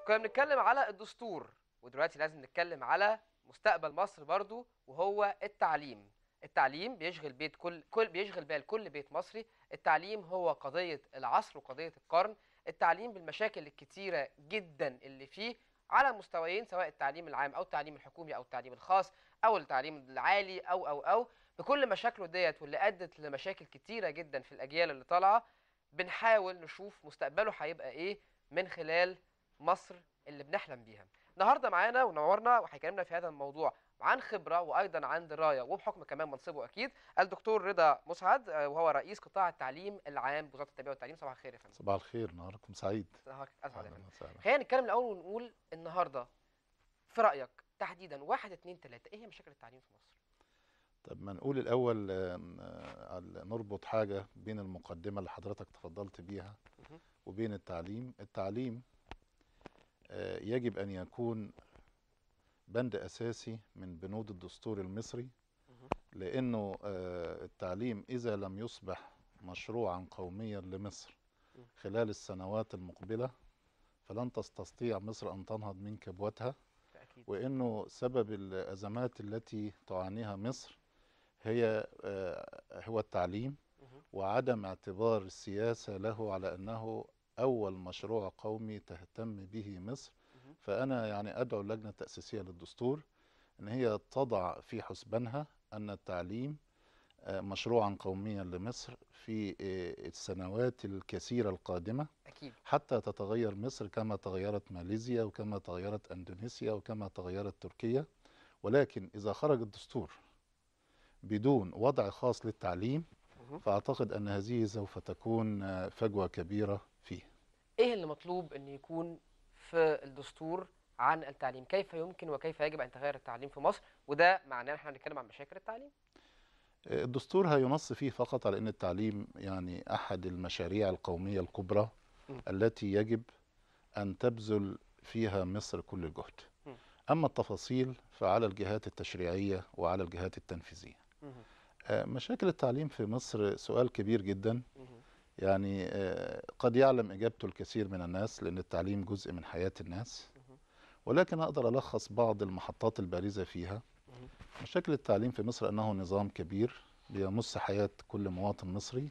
كنا بنتكلم على الدستور ودلوقتي لازم نتكلم على مستقبل مصر برضو وهو التعليم التعليم بيشغل بيت كل كل بيشغل بال كل بيت مصري التعليم هو قضية العصر وقضية القرن التعليم بالمشاكل الكتيرة جدا اللي فيه على مستويين سواء التعليم العام او التعليم الحكومي او التعليم الخاص او التعليم العالي او او او بكل مشاكله ديت واللي ادت لمشاكل كتيرة جدا في الاجيال اللي طالعة بنحاول نشوف مستقبله هيبقى ايه من خلال مصر اللي بنحلم بيها النهارده معانا ونورنا وهيكلمنا في هذا الموضوع عن خبره وايضا عن درايه وبحكم كمان منصبه اكيد الدكتور رضا مسعد آه، وهو رئيس قطاع التعليم العام بوزاره التربيه والتعليم صباح الخير يا فندم صباح الخير نهاركم سعيد صباحك اسعد يا أهلاً فندم وسهلاً. خلينا نتكلم الاول ونقول النهارده في رايك تحديدا واحد اتنين تلاته ايه هي مشاكل التعليم في مصر؟ طب ما نقول الأول آم، آه، ال- نربط حاجة بين المقدمة اللي حضرتك تفضلت بيها مهم. وبين التعليم التعليم آه، يجب أن يكون بند أساسي من بنود الدستور المصري مهم. لأنه آه، التعليم إذا لم يصبح مشروعا قوميا لمصر مم. خلال السنوات المقبلة فلن تستطيع مصر أن تنهض من كبوتها بالتاكيد وانه سبب الازمات التي تعانيها مصر هي آه، هو التعليم مهم. وعدم اعتبار السياسه له على انه اول مشروع قومي تهتم به مصر مهم. فانا يعني ادعو اللجنه التاسيسيه للدستور ان هي تضع في حسبانها ان التعليم آه، مشروعا قوميا لمصر في آه، السنوات الكثيره القادمه اكيد حتى تتغير مصر كما تغيرت ماليزيا وكما تغيرت اندونيسيا وكما تغيرت تركيا ولكن اذا خرج الدستور بدون وضع خاص للتعليم مهم. فاعتقد ان هذه سوف تكون آه، فجوه كبيره فيه ايه اللي مطلوب ان يكون في الدستور عن التعليم كيف يمكن وكيف يجب ان يتغير التعليم في مصر وده معناه ان احنا هنتكلم عن مشاكل التعليم آه، الدستور هينص فيه فقط على ان التعليم يعني احد المشاريع القوميه الكبرى م. التي يجب ان تبذل فيها مصر كل الجهد م. اما التفاصيل فعلى الجهات التشريعيه وعلى الجهات التنفيذيه مهم. آه، مشاكل التعليم في مصر سؤال كبير جدا مهم. يعني آه، قد يعلم إجابته الكثير من الناس لأن التعليم جزء من حياة الناس مهم. ولكن أقدر ألخص بعض المحطات البارزة فيها مهم. مشاكل التعليم في مصر أنه نظام كبير بيمس حياة كل مواطن مصري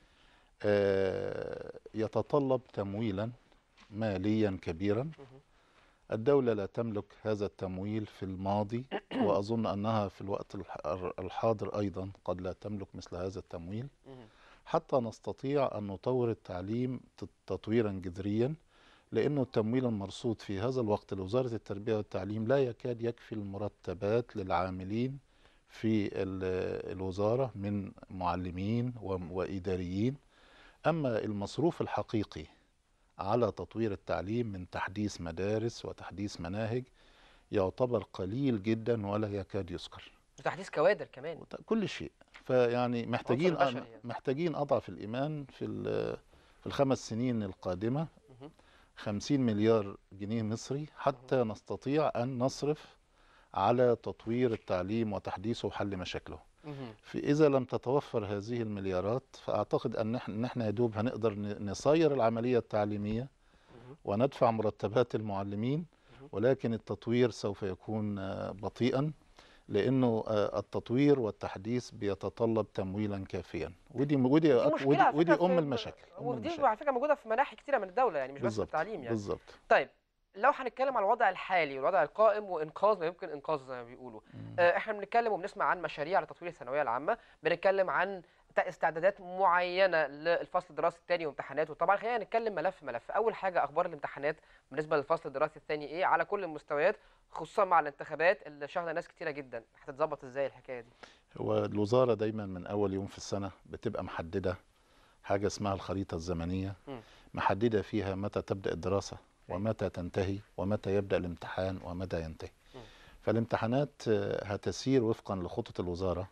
آه، يتطلب تمويلا ماليا كبيرا مهم. الدولة لا تملك هذا التمويل في الماضي وأظن أنها في الوقت الح- الحاضر أيضا قد لا تملك مثل هذا التمويل مهم. حتى نستطيع أن نطور التعليم ت- تطويرا جذريا لأنه التمويل المرصود في هذا الوقت لوزارة التربية والتعليم لا يكاد يكفي المرتبات للعاملين في ال- الوزارة من معلمين و- وإداريين أما المصروف الحقيقي على تطوير التعليم من تحديث مدارس وتحديث مناهج يعتبر قليل جدا ولا يكاد يذكر وتحديث كوادر كمان وت- كل شيء فيعني محتاجين بشري أن- يعني. محتاجين اضعف الايمان في ال- في الخمس سنين القادمه مهم. 50 مليار جنيه مصري حتى نستطيع ان نصرف على تطوير التعليم وتحديثه وحل مشاكله مهم. في اذا لم تتوفر هذه المليارات فاعتقد ان احنا ان احنا يا دوب هنقدر ن- نصير العمليه التعليميه مهم. وندفع مرتبات المعلمين مهم. ولكن التطوير سوف يكون آه، بطيئا لانه آه، التطوير والتحديث بيتطلب تمويلا كافيا ودي ودي دي أك- مشكله ودي, على ودي فكرة ام في- المشاكل ام ودي المشاكل على فكره موجوده في مناحي كتيره من الدوله يعني مش بس في بالظبط التعليم يعني بالظبط طيب لو هنتكلم على الوضع الحالي والوضع القائم وانقاذ ما يمكن انقاذه زي ما بيقولوا مم. آه، احنا بنتكلم وبنسمع عن مشاريع لتطوير الثانويه العامه بنتكلم عن ت- استعدادات معينه للفصل الدراسي الثاني وامتحاناته وطبعا خلينا نتكلم ملف ملف اول حاجه اخبار الامتحانات بالنسبه للفصل الدراسي الثاني ايه على كل المستويات خصوصا مع الانتخابات اللي شاغله ناس كتيره جدا هتتظبط ازاي الحكايه دي هو الوزاره دايما من اول يوم في السنه بتبقى محدده حاجه اسمها الخريطه الزمنيه مم. محدده فيها متى تبدا الدراسه ومتى تنتهي ومتى يبدا الامتحان ومتى ينتهي مم. فالامتحانات آه، هتسير وفقا لخطط الوزاره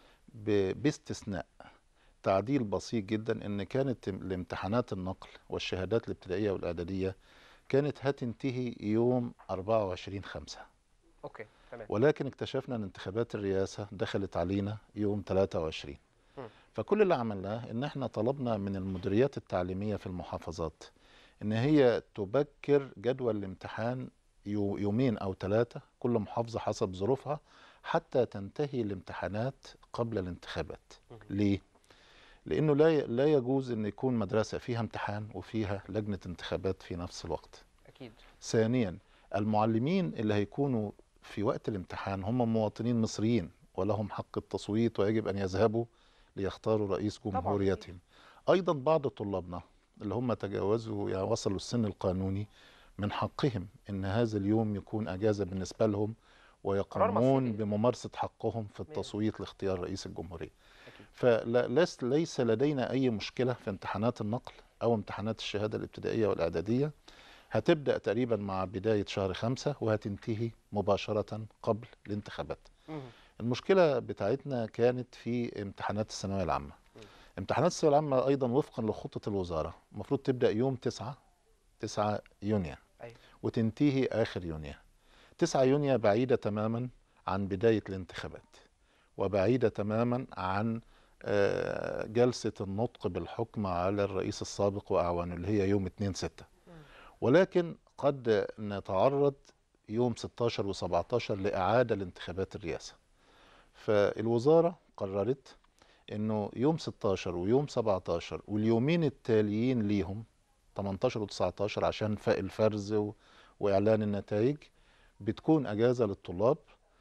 ب- باستثناء تعديل بسيط جدا ان كانت الامتحانات النقل والشهادات الابتدائيه والاعداديه كانت هتنتهي يوم 24 5 اوكي تمام ولكن اكتشفنا ان انتخابات الرئاسه دخلت علينا يوم 23 مم. فكل اللي عملناه ان احنا طلبنا من المديريات التعليميه في المحافظات ان هي تبكر جدول الامتحان يو- يومين او ثلاثه كل محافظه حسب ظروفها حتى تنتهي الامتحانات قبل الانتخابات مهم. ليه لانه لا ي- لا يجوز ان يكون مدرسه فيها امتحان وفيها لجنه انتخابات في نفس الوقت اكيد ثانيا المعلمين اللي هيكونوا في وقت الامتحان هم مواطنين مصريين ولهم حق التصويت ويجب ان يذهبوا ليختاروا رئيس طبعاً. جمهوريتهم ايضا بعض طلابنا اللي هم تجاوزوا يعني وصلوا السن القانوني من حقهم ان هذا اليوم يكون اجازه بالنسبه لهم ويقومون مصيري. بممارسه حقهم في مية. التصويت لاختيار رئيس الجمهوريه اكيد فليس ليس لدينا اي مشكله في امتحانات النقل او امتحانات الشهاده الابتدائيه والاعداديه هتبدا تقريبا مع بدايه شهر خمسة وهتنتهي مباشره قبل الانتخابات مهم. المشكله بتاعتنا كانت في امتحانات الثانويه العامه مم. امتحانات الثانويه العامه ايضا وفقا لخطه الوزاره المفروض تبدا يوم 9 9 يونيو أيوة. وتنتهي اخر يونيو 9 يونيو بعيده تماما عن بدايه الانتخابات وبعيده تماما عن آه، جلسه النطق بالحكم على الرئيس السابق واعوانه اللي هي يوم 2 6 مم. ولكن قد نتعرض يوم 16 و17 لإعادة لانتخابات الرئاسة فالوزارة قررت انه يوم 16 ويوم 17 واليومين التاليين ليهم 18 و19 عشان فاق الفرز و... واعلان النتائج بتكون اجازة للطلاب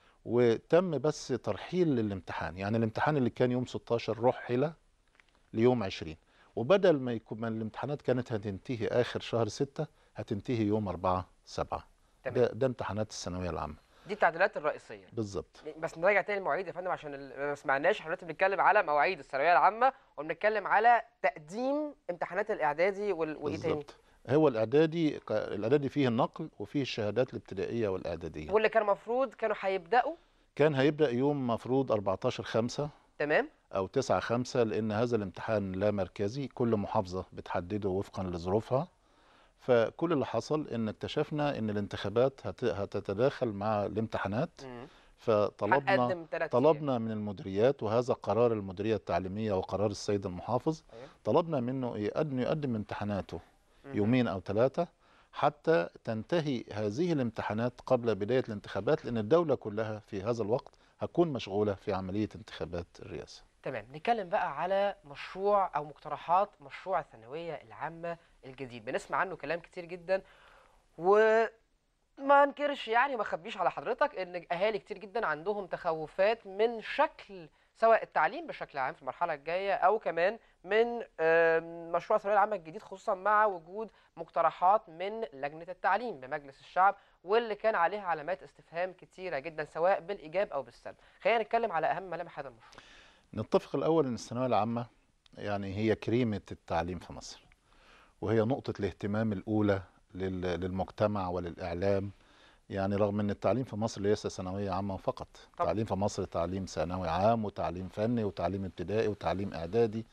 وتم بس ترحيل للامتحان يعني الامتحان اللي كان يوم 16 رحل ليوم 20 وبدل ما يكون ما الامتحانات كانت هتنتهي اخر شهر 6 هتنتهي يوم 4 7 تمام ده ده امتحانات الثانويه العامه دي التعديلات الرئيسيه بالظبط بس نراجع تاني المواعيد يا فندم عشان ال- ما سمعناش احنا دلوقتي بنتكلم على مواعيد الثانويه العامه وبنتكلم على تقديم امتحانات الاعدادي وال... وايه تاني بالظبط هو الاعدادي ق- الاعدادي فيه النقل وفيه الشهادات الابتدائيه والاعداديه واللي كان المفروض كانوا هيبداوا كان هيبدا يوم مفروض 14 5 تمام او 9 5 لان هذا الامتحان لا مركزي كل محافظه بتحدده وفقا لظروفها فكل اللي حصل ان اكتشفنا ان الانتخابات هت- هتتداخل مع الامتحانات مم. فطلبنا هنقدم ثلاث طلبنا من المديريات وهذا قرار المديريه التعليميه وقرار السيد المحافظ أيوة. طلبنا منه يقدم يقدم امتحاناته يومين او ثلاثه حتى تنتهي هذه الامتحانات قبل بدايه الانتخابات لان الدوله كلها في هذا الوقت هتكون مشغوله في عمليه انتخابات الرئاسه. تمام نتكلم بقى على مشروع او مقترحات مشروع الثانويه العامه الجديد بنسمع عنه كلام كتير جدا وما انكرش يعني ما اخبيش على حضرتك ان اهالي كتير جدا عندهم تخوفات من شكل سواء التعليم بشكل عام في المرحله الجايه او كمان من آم، مشروع الثانويه العامه الجديد خصوصا مع وجود مقترحات من لجنه التعليم بمجلس الشعب واللي كان عليها علامات استفهام كتيره جدا سواء بالايجاب او بالسلب خلينا نتكلم على اهم ملامح هذا المشروع نتفق الاول ان الثانويه العامه يعني هي كريمه التعليم في مصر. وهي نقطه الاهتمام الاولى لل- للمجتمع وللاعلام يعني رغم ان التعليم في مصر ليس ثانويه عامه فقط طبعا. التعليم في مصر تعليم ثانوي عام وتعليم فني وتعليم ابتدائي وتعليم اعدادي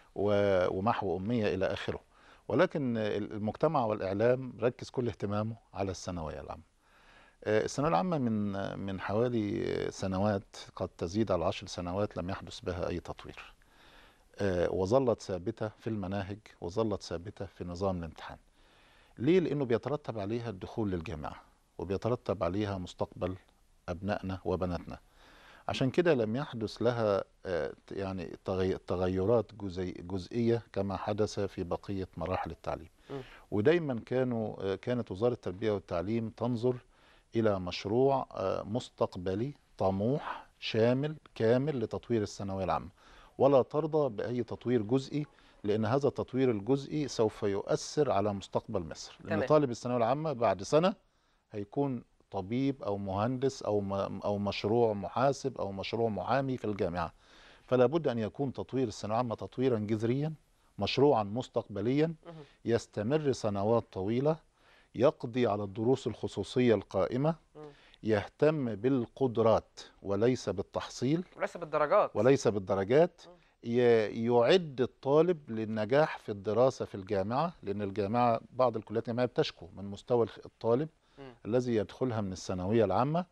و- ومحو اميه الى اخره ولكن المجتمع والاعلام ركز كل اهتمامه على الثانويه العامه آه، الثانويه العامه من من حوالي سنوات قد تزيد على عشر سنوات لم يحدث بها اي تطوير آه، وظلت ثابته في المناهج وظلت ثابته في نظام الامتحان ليه لانه بيترتب عليها الدخول للجامعه وبيترتب عليها مستقبل ابنائنا وبناتنا عشان كده لم يحدث لها آه، يعني تغي- تغيرات جزي جزئيه كما حدث في بقيه مراحل التعليم م. ودايما كانوا آه، كانت وزاره التربيه والتعليم تنظر الى مشروع آه، مستقبلي طموح شامل كامل لتطوير الثانويه العامه ولا ترضى باي تطوير جزئي لان هذا التطوير الجزئي سوف يؤثر على مستقبل مصر لان تمام. طالب الثانويه العامه بعد سنه هيكون طبيب او مهندس او م- او مشروع محاسب او مشروع محامي في الجامعه فلا بد ان يكون تطوير الثانويه العامه تطويرا جذريا مشروعا مستقبليا مهم. يستمر سنوات طويله يقضي على الدروس الخصوصيه القائمه مم. يهتم بالقدرات وليس بالتحصيل وليس بالدرجات وليس بالدرجات مم. ي- يعد الطالب للنجاح في الدراسة في الجامعة لأن الجامعة بعض الكليات الجامعية بتشكو من مستوى الخ- الطالب مم. الذي يدخلها من الثانوية العامة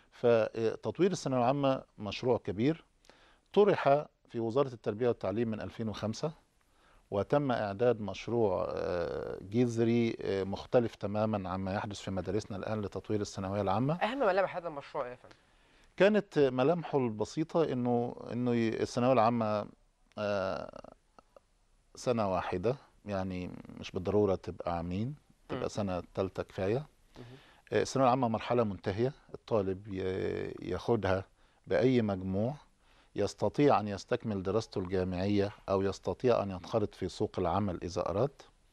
فتطوير الثانوية العامة مشروع كبير طرح في وزارة التربية والتعليم من 2005 وتم إعداد مشروع آه، جذري آه، مختلف تماما عما يحدث في مدارسنا الآن لتطوير الثانوية العامة اهم ملامح هذا المشروع ايه يا فندم كانت ملامحه البسيطة إنه إنه ي- الثانوية العامة آه، سنة واحدة يعني مش بالضرورة تبقى عامين مم. تبقى سنة تالتة كفاية مهم. آه، الثانوية العامة مرحلة منتهية الطالب ي- ياخدها بأي مجموع يستطيع أن يستكمل دراسته الجامعية أو يستطيع أن ينخرط في سوق العمل إذا أراد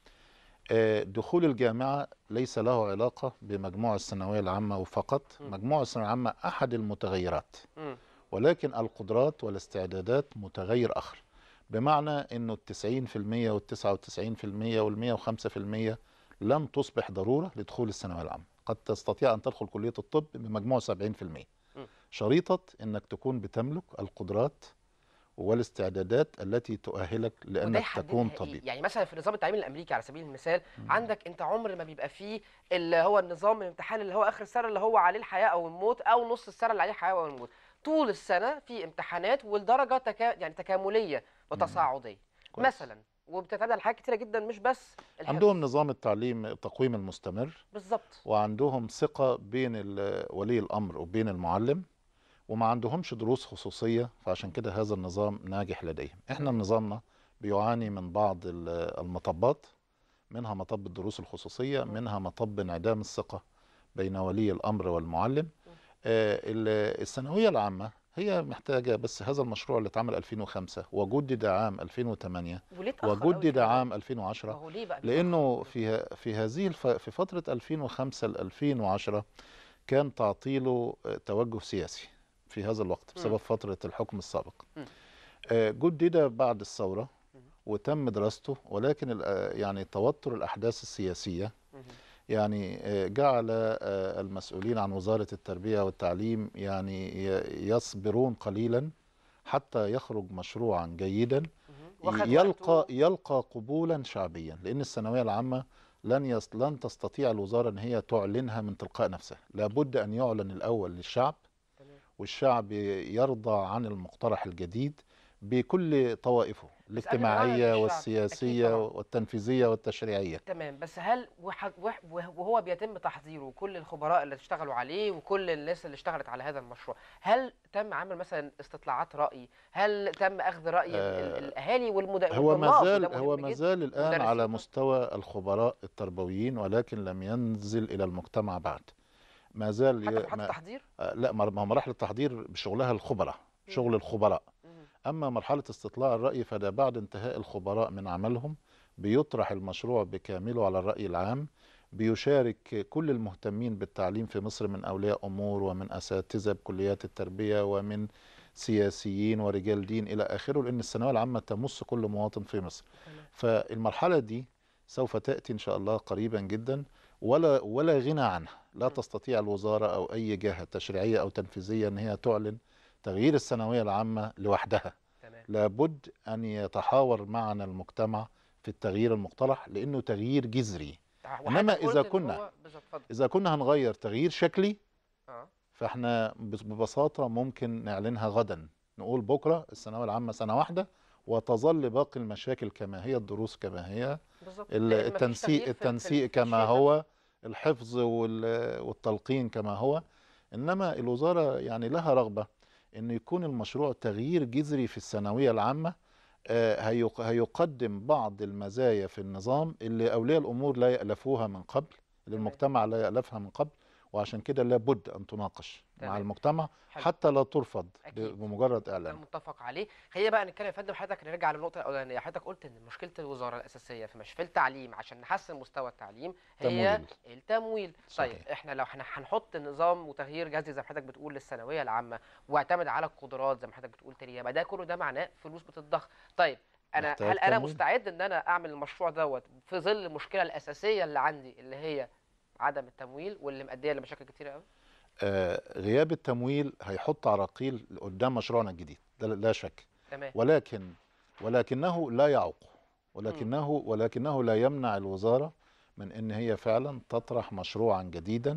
آه، دخول الجامعة ليس له علاقة بمجموع الثانوية العامة فقط مم. مجموع الثانوية العامة أحد المتغيرات مم. ولكن القدرات والاستعدادات متغير آخر بمعنى أنه التسعين في المية والتسعة وتسعين في المية والمية وخمسة في المية لن تصبح ضرورة لدخول الثانوية العامة قد تستطيع أن تدخل كلية الطب بمجموع سبعين في المية م. شريطة أنك تكون بتملك القدرات والاستعدادات التي تؤهلك وده لأنك يحددها تكون إيه؟ طبيب يعني مثلا في نظام التعليم الامريكي على سبيل المثال مم. عندك انت عمر ما بيبقى فيه اللي هو النظام الامتحان اللي هو اخر السنه اللي هو عليه الحياه او الموت او نص السنه اللي عليه الحياه او الموت طول السنه في امتحانات والدرجه تكا... يعني تكامليه وتصاعديه كويس. مثلا وبتعتمد على حاجات كتيره جدا مش بس الحفظ. عندهم نظام التعليم التقويم المستمر بالظبط وعندهم ثقة بين ال- ولي الأمر وبين المعلم وما عندهمش دروس خصوصية فعشان كده هذا النظام ناجح لديهم احنا نظامنا بيعاني من بعض ال- المطبات منها مطب الدروس الخصوصية منها مطب انعدام الثقة بين ولي الأمر والمعلم آه، ال- الثانوية العامة هي محتاجة بس هذا المشروع اللي اتعمل 2005 وجدد عام 2008 وليه اتاخر أوي وجدد كده؟ عام ما 2010 هو ليه بقى بيتأخر؟ لانه في ه- في هذه الف... في فتره 2005 ل 2010 كان تعطيله آه، توجه سياسي في هذا الوقت بسبب مم. فتره الحكم السابق مم. آه، جدد بعد الثوره مم. وتم دراسته ولكن ال- آه، يعني توتر الاحداث السياسيه مهم. يعني آه، جعل آه، المسؤولين عن وزاره التربيه والتعليم يعني ي- يصبرون قليلا حتى يخرج مشروعا جيدا مهم. واخد يلقى وقته. يلقى قبولا شعبيا لان الثانويه العامه لن يس لن تستطيع الوزاره ان هي تعلنها من تلقاء نفسها لابد ان يعلن الاول للشعب تمام. والشعب يرضى عن المقترح الجديد بكل طوائفه بس قبل ما نعلن الاجتماعيه للشعب، أكيد والسياسيه طبعاً. والتنفيذيه والتشريعيه تمام بس هل وح- وح- وهو بيتم تحضيره كل الخبراء اللي اشتغلوا عليه وكل الناس اللي اشتغلت على هذا المشروع هل تم عمل مثلا استطلاعات رأي هل تم أخذ رأي ال- ال- آه، الأهالي والمد... هو والطلاب ما وده زال مهم هو ما جداً. زال الان مدرسين على طبعاً. مستوى الخبراء التربويين ولكن لم ينزل الى المجتمع بعد ما زال حتى ي- في مرحلة ما- التحضير آه، لا مر- ما هو مراحل التحضير بشغلها الخبراء شغل الخبراء مهم. أما مرحلة استطلاع الرأي فده بعد انتهاء الخبراء من عملهم بيطرح المشروع بكامله على الرأي العام بيشارك كل المهتمين بالتعليم في مصر من أولياء أمور ومن أساتذة بكليات التربية ومن سياسيين ورجال دين إلى آخره لأن الثانوية العامة تمس كل مواطن في مصر تمام. فالمرحلة دي سوف تأتي إن شاء الله قريبا جدا ولا ولا غنى عنها لا م. تستطيع الوزارة أو أي جهة تشريعية أو تنفيذية أن هي تعلن تغيير الثانوية العامة لوحدها تمام لابد أن يتحاور معنا المجتمع في التغيير المقترح لأنه تغيير جذري وحضرتك إنما قلت إذا إن كنا- هو- بالظبط اتفضل إذا كنا هنغير تغيير شكلي اه فإحنا بس- ببساطة ممكن نعلنها غدا نقول بكرة الثانوية العامة سنة واحدة وتظل باقي المشاكل كما هي الدروس كما هي بالظبط ال- لأن مفيش التنسيق تغيير في- في- التنسيق في كما الشيء هو الحفظ وال- والتلقين كما هو انما الوزاره يعني لها رغبه ان يكون المشروع تغيير جذري في الثانويه العامه آه، هيق- هيقدم بعض المزايا في النظام اللي اولياء الامور لا يالفوها من قبل اللي تمام. المجتمع لا يالفها من قبل وعشان كده لابد ان تناقش مع تمام. المجتمع حلو. حتى لا ترفض ب- أكيد. بمجرد ده اعلان متفق عليه خلينا بقى نتكلم يا فندم حضرتك نرجع للنقطه الاولانيه حضرتك قلت ان مشكله الوزاره الاساسيه في مش في التعليم عشان نحسن مستوى التعليم هي تمويل. التمويل طيب صحيح. احنا لو احنا هنحط نظام وتغيير جذري زي ما حضرتك بتقول للثانويه العامه واعتمد على القدرات زي ما حضرتك بتقول تاني يبقى ده كله ده معناه فلوس بتتضخ طيب انا محتاج هل انا تمويل. مستعد ان انا اعمل المشروع دوت في ظل المشكله الاساسيه اللي عندي اللي هي عدم التمويل واللي مؤديه لمشاكل كتيره قوي آه، غياب التمويل هيحط عراقيل قدام مشروعنا الجديد ده لا شك تمام ولكن ولكنه لا يعوق ولكنه ولكنه لا يمنع الوزارة من ان هي فعلا تطرح مشروعا جديدا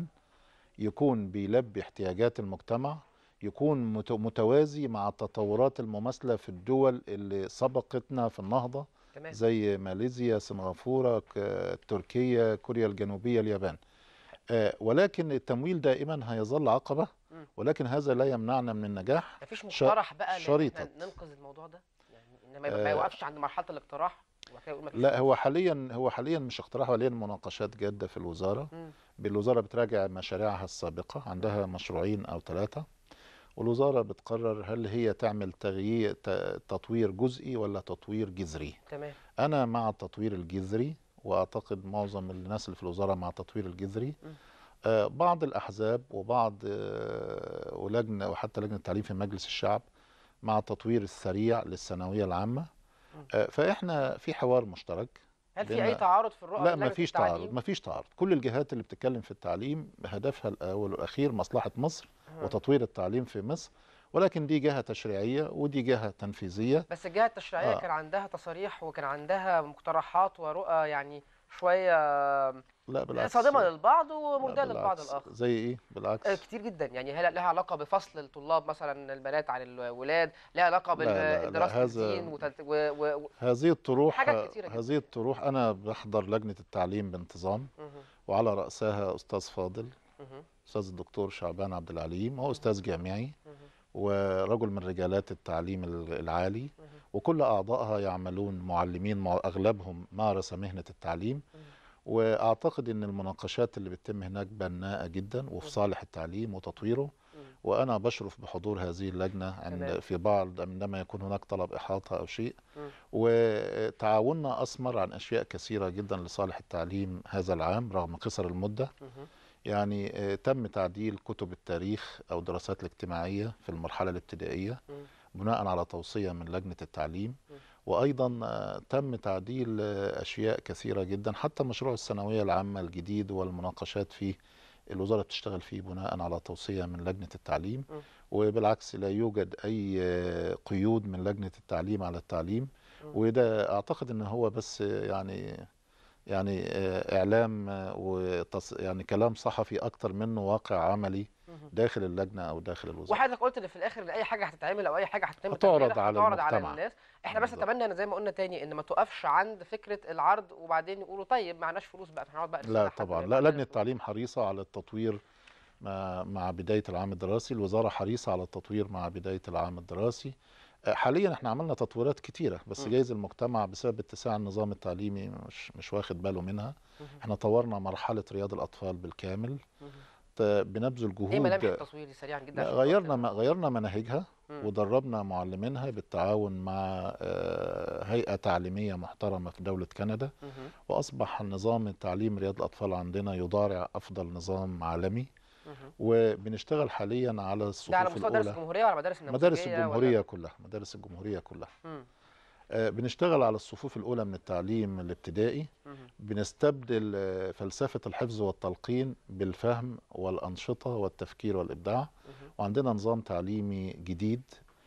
يكون بيلبي احتياجات المجتمع يكون مت- متوازي مع التطورات المماثلة في الدول اللي سبقتنا في النهضة تمام زي ماليزيا سنغافورة ك- تركيا كوريا الجنوبية اليابان آه، ولكن التمويل دائما هيظل عقبة مم. ولكن هذا لا يمنعنا من النجاح مفيش ش- مقترح بقى لان شريطة. احنا ننقذ الموضوع ده يعني انما ما آه. يوقفش عند مرحله الاقتراح وبعد كده يقول مفيش لا فلوس. هو حاليا هو حاليا مش اقتراح حاليا مناقشات جادة في الوزارة مم. بالوزارة بتراجع مشاريعها السابقة عندها مشروعين أو ثلاثة والوزارة بتقرر هل هي تعمل تغيير ت- تطوير جزئي ولا تطوير جذري تمام أنا مع التطوير الجذري وأعتقد معظم الناس اللي في الوزارة مع التطوير الجذري م. آه، بعض الأحزاب وبعض آه، ولجنة وحتى لجنة التعليم في مجلس الشعب مع التطوير السريع للثانوية العامة م. آه، فإحنا في حوار مشترك هل في بين- اي تعارض في الرؤى لا بين لجنة مفيش التعليم؟ تعارض مفيش تعارض كل الجهات اللي بتتكلم في التعليم هدفها الأول والأخير مصلحة مصر مم. وتطوير التعليم في مصر ولكن دي جهة تشريعية ودي جهة تنفيذية بس الجهه التشريعيه آه. كان عندها تصاريح وكان عندها مقترحات ورؤى يعني شويه لا بالعكس صادمه للبعض لا ومرضيه للبعض بالعكس. الاخر زي ايه آه، بالعكس كتير جدا يعني هي لها علاقه بفصل الطلاب مثلا البنات عن الولاد لها علاقه لا، لا، لا، بالدراسه هذا- الدين وتلت- و... و... و... هذه الطروح حاجات كتيرة جدا. هذه الطروح انا بحضر لجنة التعليم بانتظام مهم. وعلى رأسها استاذ فاضل مهم. استاذ الدكتور شعبان عبد العليم هو استاذ جامعي مهم. ورجل من رجالات التعليم ال- العالي مهم. وكل أعضائها يعملون معلمين مع أغلبهم مارس مهنة التعليم مم. وأعتقد أن المناقشات اللي بتتم هناك بناءة جدا وفي مم. صالح التعليم وتطويره مم. وأنا بشرف بحضور هذه اللجنة عند تمام. في بعض عندما يكون هناك طلب إحاطة أو شيء مم. وتعاوننا أثمر عن أشياء كثيرة جدا لصالح التعليم هذا العام رغم قصر المدة مهم. يعني آه، تم تعديل كتب التاريخ أو الدراسات الاجتماعية في المرحلة الابتدائية مم. بناء على توصية من لجنة التعليم م. وأيضا آه، تم تعديل آه، أشياء كثيرة جدا حتى مشروع الثانوية العامة الجديد والمناقشات فيه الوزارة بتشتغل فيه بناء على توصية من لجنة التعليم م. وبالعكس لا يوجد أي آه، قيود من لجنة التعليم على التعليم م. وده أعتقد أن هو بس آه، يعني يعني آه، إعلام آه، وتص... يعني كلام صحفي أكتر منه واقع عملي مهم. داخل اللجنة أو داخل الوزارة وحضرتك قلت ان في الاخر ان اي حاجه هتتعمل او اي حاجه هتتم هتعرض تغييرها على هتعرض على المجتمع. الناس احنا بس بالظبط. نتمنى ان زي ما قلنا تاني ان ما توقفش عند فكره العرض وبعدين يقولوا طيب معناش فلوس بقى هنقعد بقى نستنى لا لحد ما طبعا يبقى لا عندنا لجنة فلوس. التعليم حريصة على التطوير مع, مع بداية العام الدراسي الوزارة حريصة على التطوير مع بداية العام الدراسي آه، حاليا احنا عملنا تطويرات كتيرة بس م. جايز المجتمع بسبب اتساع النظام التعليمي مش مش واخد باله منها مهم. احنا طورنا مرحلة رياض الأطفال بالكامل مهم. ت- بنبذل ايه ملامح جهود التصوير دي سريعا جدا لا عشان غيرنا خاطر- ما غيرنا مناهجها مم. ودربنا معلمينها بالتعاون مع آه، هيئة تعليمية محترمة في دولة كندا مهم. وأصبح نظام التعليم رياض الأطفال عندنا يضارع أفضل نظام عالمي مهم. وبنشتغل حاليا على ده على الصفوف مستوى مدارس الأولى الجمهوريه ولا مدارس النموذجيه مدارس ولا- الجمهورية كلها مدارس الجمهورية كلها مم. آه، بنشتغل على الصفوف الأولى من التعليم الابتدائي مهم. بنستبدل آه، فلسفة الحفظ والتلقين بالفهم والأنشطة والتفكير والإبداع مهم. وعندنا نظام تعليمي جديد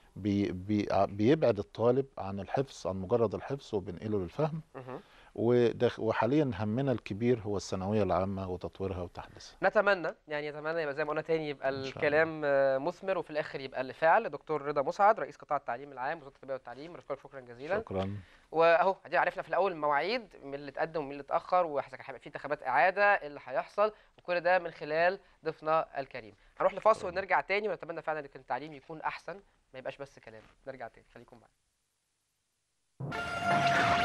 بي بي بيبعد الطالب عن الحفظ عن مجرد الحفظ وبينقله للفهم مهم. ودخ- وحاليا همنا الكبير هو الثانوية العامة وتطويرها وتحديثها نتمنى يعني نتمنى يبقى زي ما قلنا تاني يبقى إن شاء الكلام آه، مثمر وفي الاخر يبقى اللي فعل دكتور رضا مسعد رئيس قطاع التعليم العام وزاره التربيه والتعليم بشكرك شكرا جزيلا شكرا واهو ادي عرفنا في الاول المواعيد من اللي اتقدم ومن اللي اتاخر وهيبقى في انتخابات اعاده إيه اللي هيحصل وكل ده من خلال ضيفنا الكريم هنروح لفاصل شكراً. ونرجع تاني ونتمنى فعلا ان التعليم يكون احسن ما يبقاش بس كلام نرجع تاني خليكم معانا